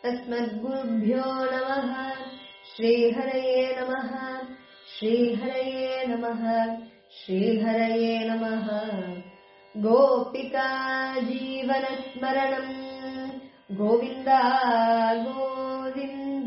अस्मद्गुरुभ्यो नमः श्रीहरये नमः श्रीहरये नमः श्रीहरये नमः गोपिका जीवनस्मरणम् गोविन्द गोविन्द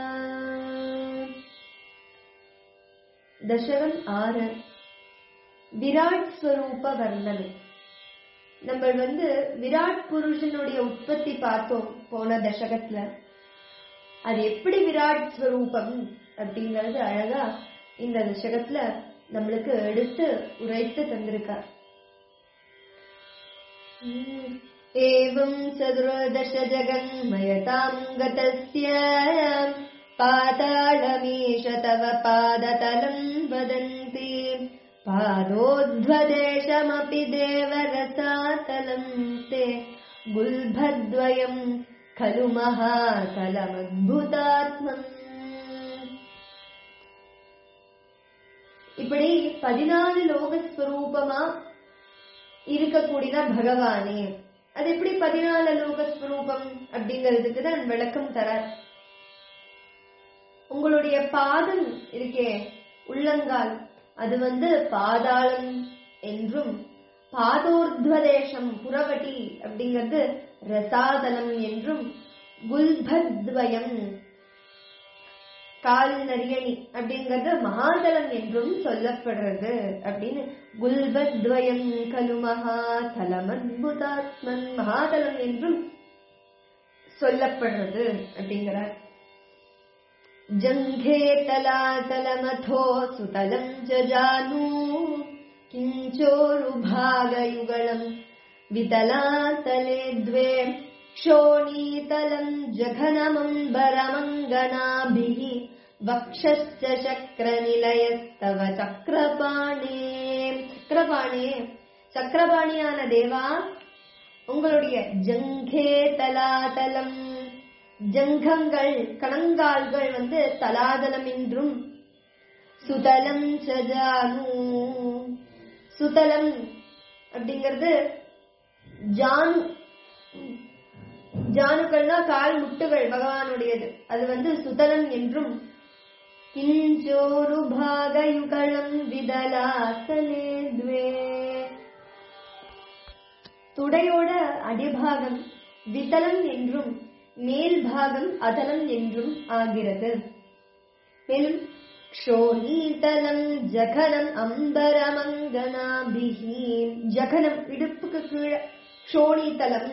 தசகம் ஆறு விராட் ஸ்வரூப வர்ணனை நம்ம வந்து விராட் புருஷனுடைய உற்பத்தி பார்த்தோம் போன தசகத்துல அது எப்படி விராட் ஸ்வரூபம் அப்படிங்கறது அழகா இந்த தசகத்துல நம்மளுக்கு எடுத்து உரைத்து தந்திருக்கார் एवम् चतुर्दश जगन्मयताम् गतस्य पातालमीश तव पादतलम् वदन्ति पादोध्वदेशमपि देवरसातलम् ते गुल्भद्वयम् खलु महातलमद्भुतात्मम् இப்படி பதினாலு லோகஸ்வரூபமா இருக்கக்கூடிய பகவானே அது எப்படி பதினாலு லோகஸ்வரூபம் அப்படிங்கிறதுக்கு தான் விளக்கம் தரார் உங்களுடைய பாதம் இருக்கே உள்ளங்கால் அது வந்து பாதாளம் என்றும் பாதோர்த்வதேசம் புறவட்டி அப்படிங்கிறது ரசாதலம் என்றும் குல்பத்வயம் கால் நரியணி அப்படிங்கிறது மகாதலம் என்றும் சொல்லப்படுறது அப்படின்னு குல்பத்வயம் கலு மகாதலம் அத்புதாத்மன் மகாதலம் என்றும் சொல்லப்படுறது அப்படிங்கிறார் ஜங்கே தலாதலமதோ சுதலம் ஜானு கிஞ்சோருபாகயுகளம் விதலாதலே द्वे क्षोणीतलम् जघनमम्बरमङ्गनाभिः वक्षश्च சக்கரநிலையஸ்தவ சக்கரபாணே சக்கரபாணே சக்கரபாணியான தேவா உங்களுடைய ஜங்கே தலாதலம் ஜங்கங்கள் கணங்கால்கள் வந்து தலாதலம் என்றும் சுதலம் சஜானு சுதலம் அப்படிங்கிறது ஜானு ஜானுக்கள்னா கால் முட்டுகள் பகவானுடையது அது வந்து சுதலம் என்றும் கிஞ்சோரு பாகயுகளம் விதலாசலே துவே துடையோட அடிபாகம் விதலம் என்றும் மேல் பாகம் அதலம் என்றும் ஆகிறது மேலும் க்ஷோணீதலம் ஜகனம் அம்பரமங்கனாபிஹி ஜகனம் இடுப்புக்கு கீழே க்ஷோணீதலம்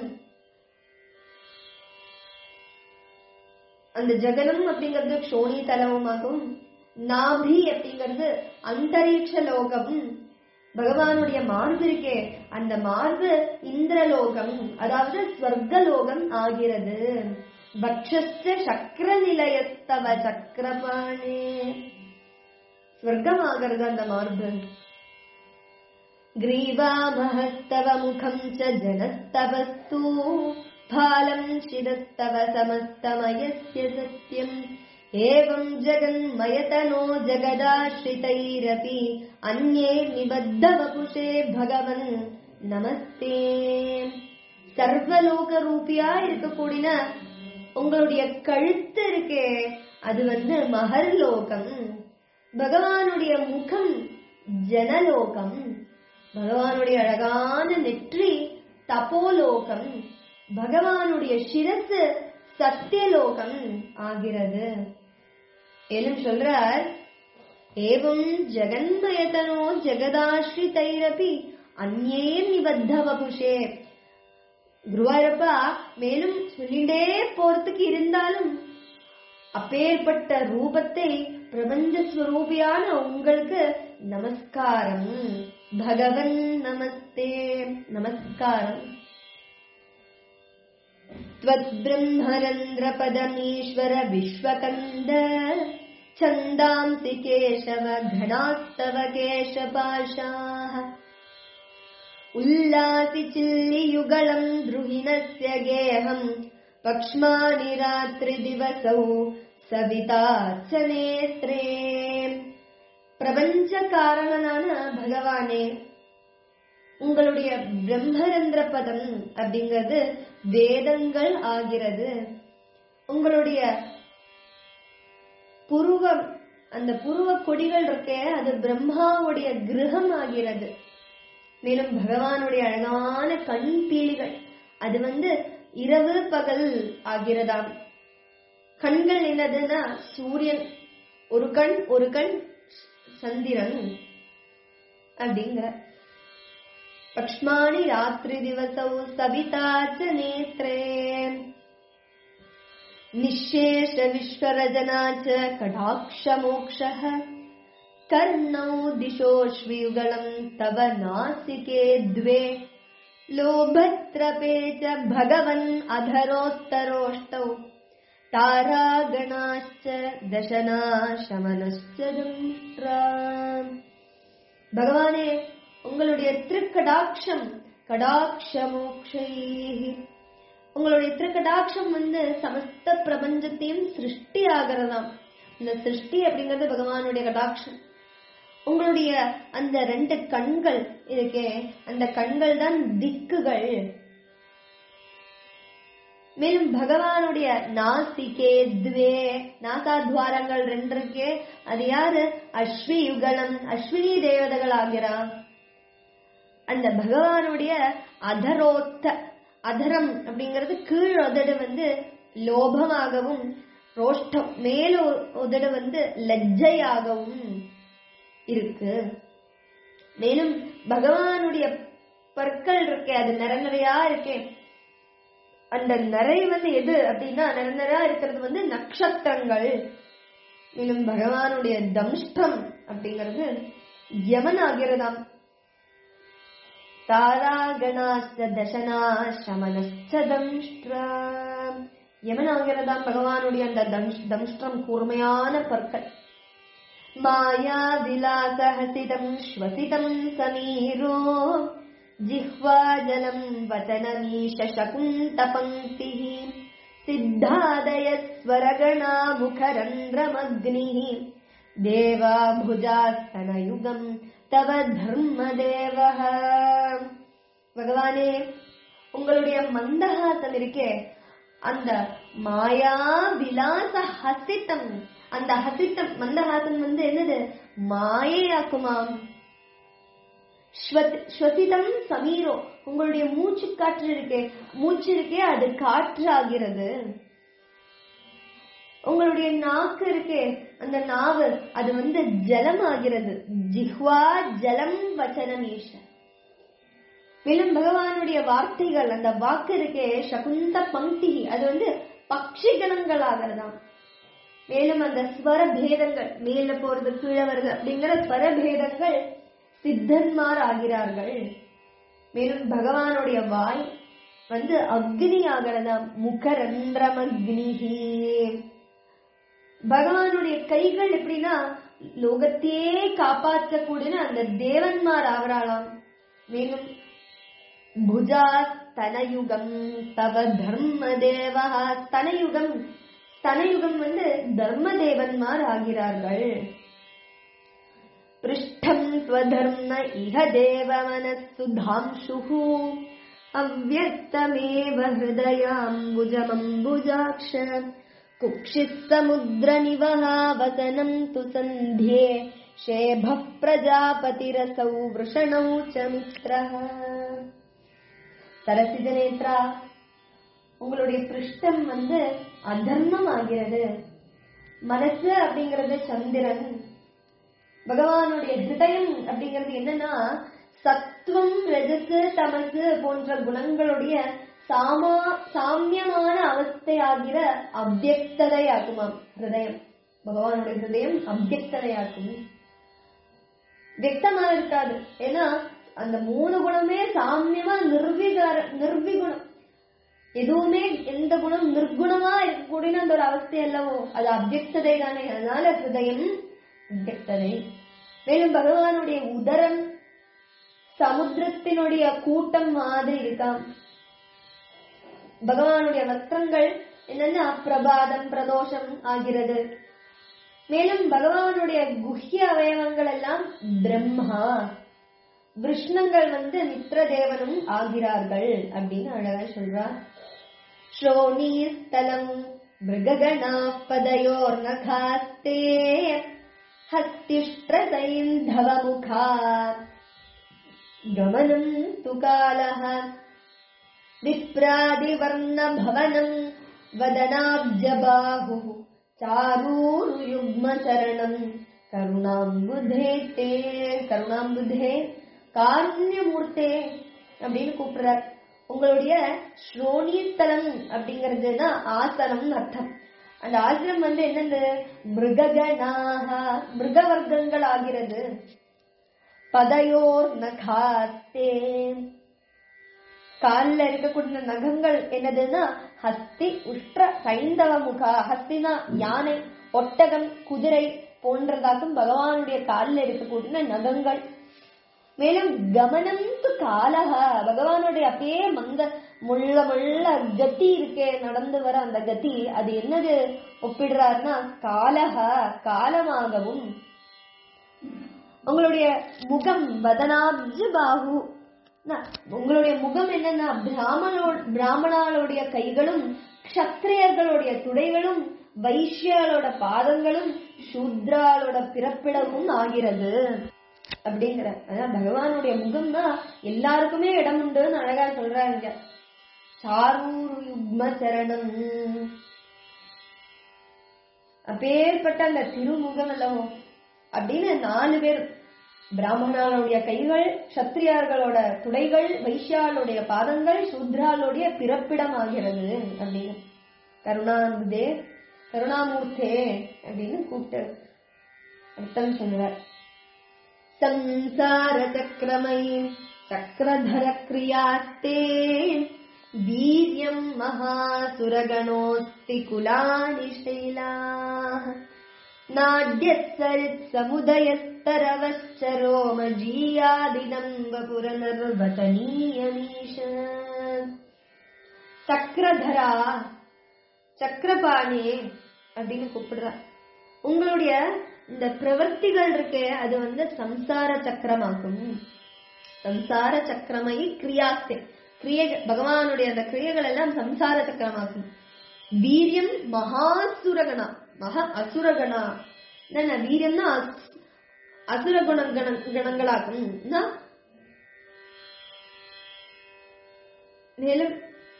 அந்த ஜகனம் அப்படிங்கிறது க்ஷோணி தலவுமாகும் நாபி அப்படிங்கிறது அந்தரீட்ச லோகமும் பகவானுடைய மார்பு இருக்கே அந்த மார்பு இந்திரலோகம் அதாவது ஸ்வர்கலோகம் ஆகிறது பக்ஷஸ்ட சக்கர நிலையத்தவ சக்கரபாணே ஸ்வர்க்கம் ஆகிறது அந்த மார்பு ग्रीवामहस्तव मुखम् च जनस्तवस्तु फालम् शिरस्तव समस्तमयस्य सत्यम् एवम् जगन्मयतनो जगदाश्रितैरपि अन्ये निबद्धवपुषे भगवन् நமஸ்தே சர்வலோக ரூபியா இருக்கக்கூடிய உங்களுடைய கழுத்து இருக்கே அது வந்து மகர்லோகம் பகவானுடைய முகம் ஜனலோகம் பகவானுடைய அழகான நெற்றி தபோலோகம் பகவானுடைய சிரசு சத்தியலோகம் ஆகிறது ஏனும் சொல்றார் ஏவம் ஜெகன்மயதனோ ஜெகதாஸ்ரிதைரபி அந்நே நிபத்த வபுஷே குருவாயூரப்பா மேலும் சொல்லிண்டே போறதுக்கு இருந்தாலும் அப்பேற்பட்ட ரூபத்தை பிரபஞ்ச ஸ்வரூபியான உங்களுக்கு நமஸ்காரம் பகவன் நமஸ்தே நமஸ்காரம் त्वद्ब्रह्मरन्ध्रपदमीश्वर विश्वकन्द छन्दांसि केशव घनास्तव केशपाशाः उल्लासि चिल्लियुगलम् द्रुहिणस्य गेहम् पक्ष्माणि रात्रिदिवसौ சவிதாச்சனேத்ரே பிரபஞ்ச காரணனான பகவானே உங்களுடைய பிரம்மரந்திர பதம் அப்படிங்கிறது வேதங்கள் ஆகிறது உங்களுடைய புருவம் அந்த புருவ கொடிகள் இருக்கே அது பிரம்மாவுடைய கிரகம் ஆகிறது மேலும் பகவானுடைய அழகான கண் பீலிகள் அது வந்து இரவு பகல் ஆகிறதாம் கண்கள் என்னதுன்னா சூரியன் ஒரு கண் ஒரு கண் சந்திரன் அப்படிங்கிற பக்ஷ்மாணி ராத்திரி திவசௌ சபிதா ச நேத்ரே निःशेष विश्वरजना च कटाक्षमोक्षः कर्णौ दिशोऽश्वयुगलम् तव नासिके द्वे लोभत्रपे च भगवन् अधरोत्तरोष्टौ तारागणाश्च दशनाशमनश्च दंष्ट्रा பகவானே உங்களுடைய திருக்கடாட்சம் கடாட்சமோக்ஷை உங்களுடைய திருக்கடாட்சம் வந்து சமஸ்த பிரபஞ்சத்தையும் சிருஷ்டி ஆகிறதாம் இந்த சிருஷ்டி அப்படிங்கிறது பகவானுடைய கடாட்சம் உங்களுடைய அந்த ரெண்டு கண்கள் இருக்கே அந்த கண்கள் தான் திக்குகள் மேலும் பகவானுடைய நாசிகே துவே நாசாத்வாரங்கள் ரெண்டு இருக்கே அது யாரு அஸ்வி யுகலம் அஸ்வினி தேவதைகள் ஆகிறா அந்த பகவானுடைய அதரோத்த அதரம் அப்படிங்கிறது கீழ் உதடு வந்து லோபமாகவும் ரோஷ்டம் மேல் உதடு வந்து லஜ்ஜையாகவும் இருக்கு மேலும் பகவானுடைய பற்கள் இருக்கே அது நிற நிறையா இருக்கே அந்த நிறை வந்து எது அப்படின்னா நிற நிறையா இருக்கிறது வந்து நட்சத்திரங்கள் மேலும் பகவானுடைய தம்ஷ்டம் அப்படிங்கிறது யமன் ஆகிறதாம் தாராகணாஸ்த தசனா சமனஸ்த தம்ஷ்ட்ரா யமனாகிறதாம் பகவானுடைய அந்த தம்ஷ்- தம்ஷ்டம் கூர்மையான பற்கள் மாயா விலாசஹசிதம் ஸ்வசிதம் சமீரோ ஜிஹ்வா ஜலம் வதனமீஷ சகுந்த பங்கிः சித்தாதய ஸ்வரகணா முகரந்திரமக்னிः தேவா புஜாஸ்தனயுகம் தவ தர்மதேவः பகவானே உங்களுடைய மந்தஹாசம் இருக்கே அந்த மாயா விலாச ஹசிதம் அந்த ஹசித்தம் மந்தஹாசம் வந்து என்னது மாயையாக்குமாம் ஸ்வத்- ஸ்வசிதம் சமீரோ உங்களுடைய மூச்சு காற்று இருக்கே மூச்சு இருக்கே அது காற்றாகிறது உங்களுடைய நாக்கு இருக்கே அந்த நாவு அது வந்து ஜலம் ஆகிறது ஜிஹ்வா ஜலம் வச்சனமீஷ மேலும் பகவானுடைய வார்த்தைகள் அந்த வாக்கு இருக்கே சகுந்த பங்கி அது வந்து பக்ஷி கணங்கள் ஆகிறதாம் மேலும் அந்த ஸ்வர பேதங்கள் மேல போறது கீழே வருது அப்படிங்கிற ஸ்வர பேதங்கள் சித்தன்மார் ஆகிறார்கள் மேலும் பகவானுடைய வாய் வந்து அக்னி ஆகிறதாம் முகரந்திரம் அக்னிஹி பகவானுடைய கைகள் எப்படின்னா லோகத்தையே காப்பாற்றக்கூடிய அந்த தேவன்மார் ஆவராளாம் மேலும் புஜா ஸ்தனயுகம் தவ தர்ம தேவா ஸ்தனயுகம் ஸ்தனயுகம் வந்து தர்ம தேவன்மார் ஆகிறார்கள் पृष्ठम् त्वधर्म इह देवमनस्सुधांशुः अव्यक्तमेव हृदयाम्बुजमम्बुजाक्ष कुक्षिः समुद्रनिवहावसनम् तु सन्ध्ये शेभः प्रजापतिरसौ वृषणौ च मित्रः சரசிஜநேத்ரா உங்களுடைய பிருஷ்டம் வந்து அதர்மம் ஆகிறது மனசு அப்படிங்கிறது சந்திரன் பகவானுடைய ஹிருதயம் அப்படிங்கிறது என்னன்னா சத்துவம் ரஜசு தமசு போன்ற குணங்களுடைய சாமா சாமியமான அவஸ்தையாகிற அவ்யக்ததையாக்குமாம் ஹிருதயம் பகவானுடைய ஹிருதயம் அவ்யக்ததையாக்கும் வியக்தமா இருக்காது ஏன்னா அந்த மூணு குணமே சாமியமா நிர்விகார நிர்விகுணம் எதுவுமே எந்த குணம் நிர்குணமா இருக்கக்கூடிய அந்த ஒரு அவஸ்தை அல்லவோ அது அவ்யக்ததை தானே அதனால ஹிருதயம் அவ்யக்ததை மேலும் பகவானுடைய உதரம் சமுத்திரத்தினுடைய கூட்டம் மாதிரி இருக்காம் பகவானுடைய வஸ்திரங்கள் என்னன்னா பிரபாதம் பிரதோஷம் ஆகிறது மேலும் பகவானுடைய குஹ்ய அவயவங்கள் எல்லாம் பிரம்மா விஷ்ணங்கள் வந்து மித்ரதேவனும் ஆகிறார்கள் அப்படின்னு அழகா சொல்றார் ஸ்ரோணீஸ்தலம் मृगगणाः पदयोर्नखास्ते हस्तिष्ट्रसैन्धवमुखा गमनम् तु कालः विप्रादिवर्णभवनम् वदनाब्जबाहुः चारूरुयुग्मचरणम् கருணாம்புதே தே கருணாம்புதே காருண்யமூர்த்தே அப்படின்னு கூப்பிடுறார் உங்களுடைய ஸ்ரோணித்தலம் அப்படிங்கிறது தான் ஆசனம் அர்த்தம் அந்த ஆசிரம் வந்து என்னது மிருககனாக மிருக வர்க்கங்கள் ஆகிறது பதையோர் நகாஸ்தே காலில் இருக்கக்கூடிய நகங்கள் என்னதுன்னா ஹஸ்தி உஷ்ட சைந்தவ முகா ஹஸ்தினா யானை ஒட்டகம் குதிரை போன்றதாக்கும் பகவானுடைய காலில் இருக்கக்கூடிய நகங்கள் மேலும் கமனம் து காலக பகவானுடைய அப்படியே மந்த முள்ள முள்ள கதி இருக்கே நடந்து வர அந்த கதி அது என்னது ஒப்பிடுறாருன்னா காலக காலமாகவும் உங்களுடைய முகம் வதனாப்ஜ பாகு ந- உங்களுடைய முகம் என்னன்னா பிராமணோ பிராமணாளுடைய கைகளும் க்ஷத்திரியர்களுடைய துடைகளும் வைஷ்யாலோட பாதங்களும் சூத்ராலோட பிறப்பிடமும் ஆகிறது அப்படிங்கிற அதான் பகவானுடைய முகம்னா எல்லாருக்குமே இடம் உண்டுன்னு அழகா சொல்றாங்க சாரூர் யுக்ம சரணம் அப்பேற்பட்ட அந்த திருமுகம் அல்லவோ அப்படின்னு நாலு பேர் பிராமணாளுடைய கைகள் சத்திரியார்களோட துடைகள் வைஷ்யாளுடைய பாதங்கள் சூத்ராளுடைய பிறப்பிடம் ஆகிறது அப்படின்னு கருணாம்புதே கருணாமூர்த்தே அப்படின்னு கூப்பிட்டு அர்த்தம் சொல்றார் संसार चक्रमयी चक्रधर क्रियास्ते वीर्यम् महासुरगणोऽस्ति कुलानि शैलाः नाड्यत्सरित् समुदयस्तरवश्चरोमजीयादिदम् वपुरनर्वचनीयमीश சக்கரதரா சக்கரபாணி அப்படின்னு கூப்பிடுறா உங்களுடைய இந்த பிரவர்த்திகள் இருக்கே அது வந்து சம்சார சக்கரமாகும் சம்சார சக்கரமை கிரியாஸ்தே கிரிய பகவானுடைய அந்த கிரியைகள் எல்லாம் சம்சார சக்கரமாகும் வீரியம் மகாசுரகணா மகா அசுரகணா என்ன வீரியம்னா அஸ்- அசுர குண கண- கணங்களாகும் என்ன? மேலும்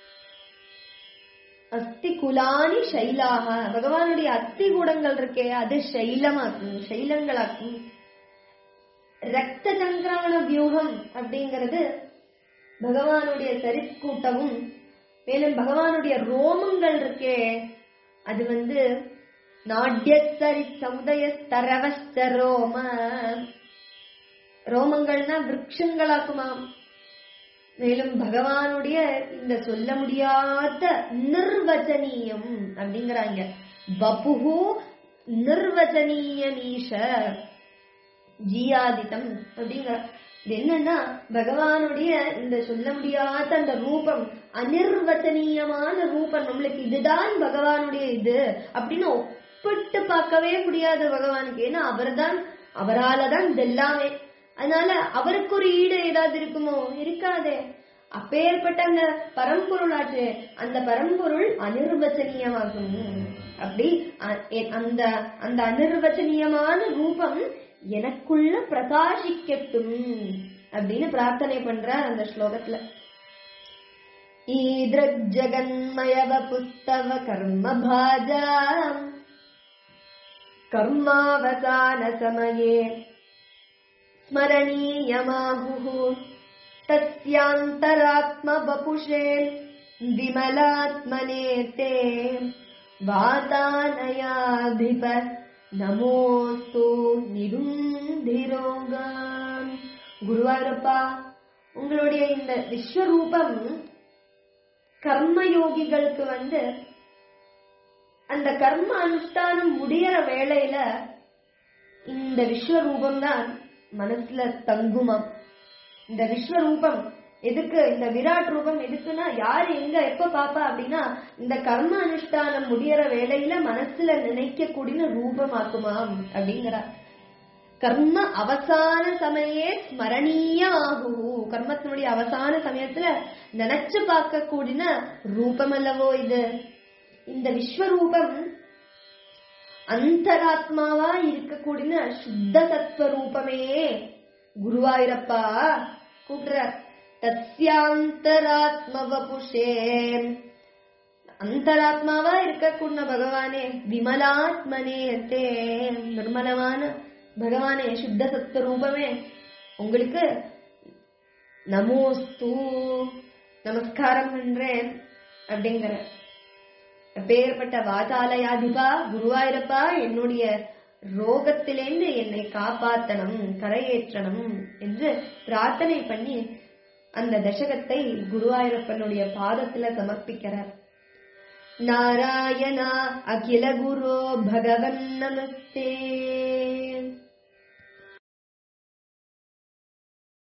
அஸ்தி குலானி சைலாக பகவானுடைய அஸ்தி கூடங்கள் இருக்கே அது சைலமாக்கும் சைலங்களாக்கும் ரத்த சங்கிரமண வியூகம் அப்படிங்கிறது பகவானுடைய சரிக்கூட்டமும் மேலும் பகவானுடைய ரோமங்கள் இருக்கே அது வந்து நாட்யசரி சமுதய தரவஸ்த ரோம ரோமங்கள்னா விருட்சங்களாக்குமாம் மேலும் பகவானுடைய இந்த சொல்ல முடியாத நிர்வச்சனீயம் அப்படிங்கிறாங்க வபுகு நிர்வச்சனீய நீஷ ஜீயாதிதம் அப்படிங்கிற இது என்னன்னா பகவானுடைய இந்த சொல்ல முடியாத அந்த ரூபம் அனிர்வச்சனீயமான ரூபம் நம்மளுக்கு இதுதான் பகவானுடைய இது அப்படின்னு ஒப்பிட்டு பார்க்கவே முடியாது பகவானுக்கு ஏன்னா அவர்தான் அவரால தான் இது எல்லாமே அதனால அவருக்கு ஒரு ஈடு ஏதாவது இருக்குமோ இருக்காதே அப்பேற்பட்ட அந்த பரம்பொருளாச்சு அந்த பரம்பொருள் அனிர்வச்சனீயமாகும் அப்படி அ- எ- அந்த அந்த அனிர்வச்சனீயமான ரூபம் எனக்குள்ள பிரகாசிக்கட்டும் அப்படின்னு பிரார்த்தனை பண்ற அந்த ஸ்லோகத்துல ஈத்ரஜகன்மயவ புஸ்தவ கர்ம பாஜாம் கர்மாவசான சமயே स्मरणीयमाहुः तस्यान्तरात्मवपुषे विमलात्मने ते वातानयाधिप நமோஸ்து நிருந்திரோகான் குருவாயூரப்பா உங்களுடைய இந்த விஸ்வரூபம் கர்மயோகிகளுக்கு வந்து அந்த கர்ம அனுஷ்டானம் முடியற வேளையில இந்த விஸ்வரூபம் தான் மனசுல தங்குமாம் இந்த விஸ்வரூபம் எதுக்கு இந்த விராட் ரூபம் எதுக்குன்னா யாரு எங்க எப்ப பாப்பா அப்படின்னா இந்த கர்ம அனுஷ்டானம் முடியற வேளையில மனசுல நினைக்கக்கூடிய ரூபமாக்குமாம் அப்படிங்கிறார் கர்ம அவசான சமயே ஸ்மரணீய ஆகு கர்மத்தினுடைய அவசான சமயத்துல நினைச்சு பார்க்க கூடின ரூபம் அல்லவோ இது இந்த விஸ்வரூபம் அந்தராத்மாவா இருக்கக்கூடிய சுத்த சத்வரூபமே குருவாயிரப்பா கூட்டுற தஸ்யாந்தராத்ம வபுஷே அந்தராத்மாவா இருக்கக்கூடிய பகவானே விமலாத்மனே தே நிர்மலமான பகவானே சுத்த சத்வரூபமே உங்களுக்கு நமோஸ்து நமஸ்காரம் பண்றேன் அப்படிங்கிற அப்பேற்பட்ட வாசாலயாதிபா குருவாயிரப்பா என்னுடைய ரோகத்திலேந்து என்னை காப்பாத்தணும் கரையேற்றணும் என்று பிரார்த்தனை பண்ணி அந்த தசகத்தை குருவாயூரப்பனுடைய பாதத்துல சமர்ப்பிக்கிறார் நாராயணா அகில குரு பகவன் நமஸ்தே